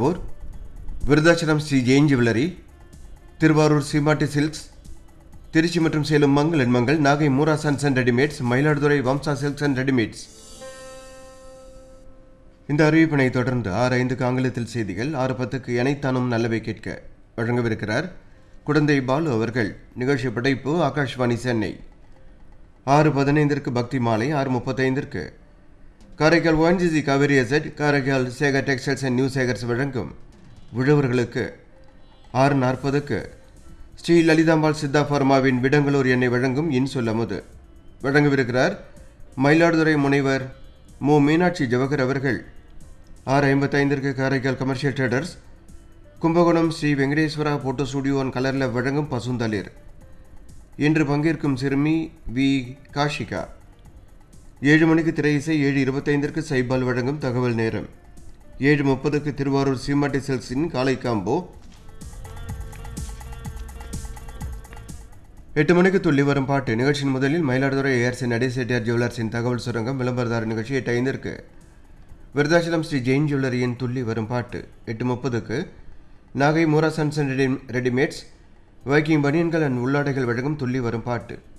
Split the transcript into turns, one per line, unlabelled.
வழங்குவோர் Virudhachalam Sri Jain jewellery Thiruvarur Seematti silks Trichy மற்றும் சேலம் மங்களன் Mangal Nagai Moora sons and readymades Mayiladuthurai Vamsa silks and readymades இந்த அறிவிப்பினை தொடர்ந்து ஆறு ஐந்துக்கு ஆங்கிலத்தில் செய்திகள் ஆறு பத்துக்கு எனைத்தானும் நல்லவை கேட்க வழங்கவிருக்கிறார் குடந்தை பாலு அவர்கள் நிகழ்ச்சி படைப்பு ஆகாஷ்வாணி சென்னை ஆறு பதினைந்திற்கு பக்தி மாலை ஆறு முப்பத்தைந்திற்கு Karaikal ONGC Cauvery asset Karaikal Sekar textiles and new Sekars வழங்கும் உழவர்களுக்கு ஆறு நாற்பதுக்கு ஸ்ரீ லலிதாம்பாள் சித்தா ஃபார்மாவின் விடங்களூர் எண்ணெய் வழங்கும் இன்சொல் அமுது வழங்கவிருக்கிறார் மயிலாடுதுறை முனைவர் மு மீனாட்சி ஜவஹர் அவர்கள் ஆறு ஐம்பத்தைந்திற்கு Karaikal commercial traders Kumbakonam Sri Venkateswara photo studio and கலரில் வழங்கும் பசுந்தளிர் இன்று பங்கேற்கும் சிறுமி வி காஷிகா ஏழு மணிக்கு திரை இசை ஏழு இருபத்தைந்திற்கு சைபால் வழங்கும் தகவல் நேரம் ஏழு முப்பதுக்கு திருவாரூர் சீமாட்டி சில்க்ஸின் காலை காம்போ எட்டு மணிக்கு துள்ளி வரும் பாட்டு நிகழ்ச்சியின் முதலில் மயிலாடுதுறை ஏஆர்சி நடேசெட்டியார் ஜுவல்லர்ஸின் தகவல் சுரங்கம் விளம்பரதார நிகழ்ச்சி எட்டு ஐந்திற்கு விருதாச்சலம் ஸ்ரீ ஜெயின் ஜுவல்லரியின் துள்ளி வரும் பாட்டு எட்டு முப்பதுக்கு Nagai Moora sons and ready readymades Viking பனியன்கள் அண்ட் உள்ளாடைகள் வழங்கும் துள்ளி வரும் பாட்டு